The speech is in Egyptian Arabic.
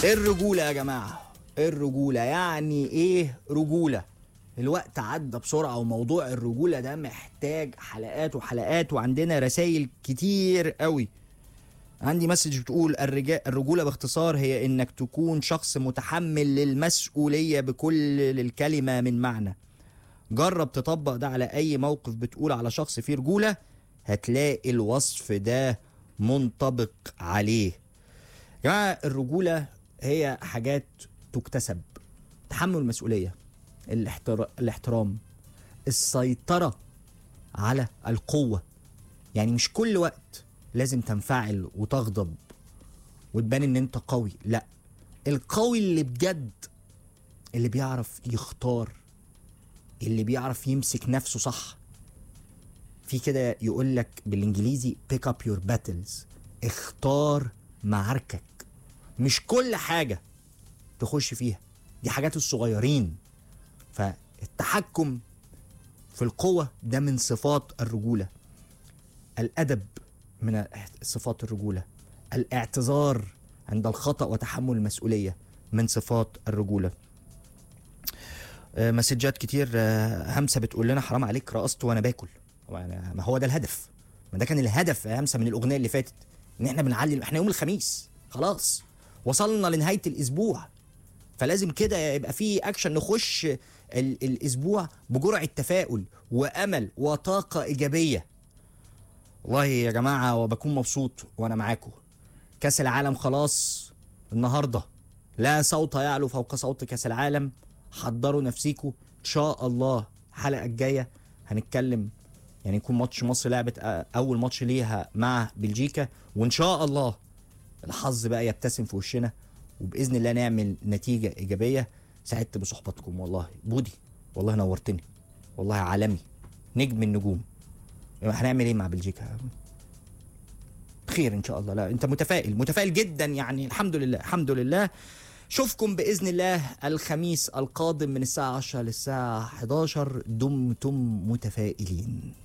ايه الرجولة يا جماعة؟ ايه الرجولة؟ يعني ايه رجولة؟ الوقت عدى بسرعة وموضوع الرجولة ده محتاج حلقات وحلقات وعندنا رسائل كتير قوي عندي مسج بتقول الرجا... الرجولة باختصار هي انك تكون شخص متحمل للمسؤولية بكل الكلمة من معنى جرب تطبق ده على اي موقف بتقول على شخص فيه رجولة هتلاقي الوصف ده منطبق عليه يا جماعة الرجولة هي حاجات تكتسب تحمل المسؤولية الاحتر... الاحترام السيطرة على القوة يعني مش كل وقت لازم تنفعل وتغضب وتبان ان انت قوي لا القوي اللي بجد اللي بيعرف يختار اللي بيعرف يمسك نفسه صح في كده يقول لك بالانجليزي pick up your battles اختار معاركك مش كل حاجة تخش فيها دي حاجات الصغيرين فالتحكم في القوة ده من صفات الرجولة الأدب من صفات الرجولة الاعتذار عند الخطأ وتحمل المسؤولية من صفات الرجولة آه، مسجات كتير آه، همسة بتقول لنا حرام عليك رقصت وانا باكل هو أنا- ما هو ده الهدف ما ده كان الهدف يا همسة من الأغنية اللي فاتت ان احنا بنعلي احنا يوم الخميس خلاص وصلنا لنهاية الأسبوع فلازم كده يبقى في اكشن نخش ال- الاسبوع بجرعه تفاؤل وامل وطاقه ايجابيه والله يا جماعه وبكون مبسوط وانا معاكم كاس العالم خلاص النهارده لا صوت يعلو فوق صوت كاس العالم حضروا نفسيكم ان شاء الله الحلقه الجايه هنتكلم يعني يكون ماتش مصر لعبت أ- اول ماتش ليها مع بلجيكا وان شاء الله الحظ بقى يبتسم في وشنا وباذن الله نعمل نتيجه ايجابيه سعدت بصحبتكم والله بودي والله نورتني والله عالمي نجم النجوم هنعمل ايه مع بلجيكا خير ان شاء الله لا انت متفائل متفائل جدا يعني الحمد لله الحمد لله شوفكم باذن الله الخميس القادم من الساعه 10 للساعه 11 دمتم متفائلين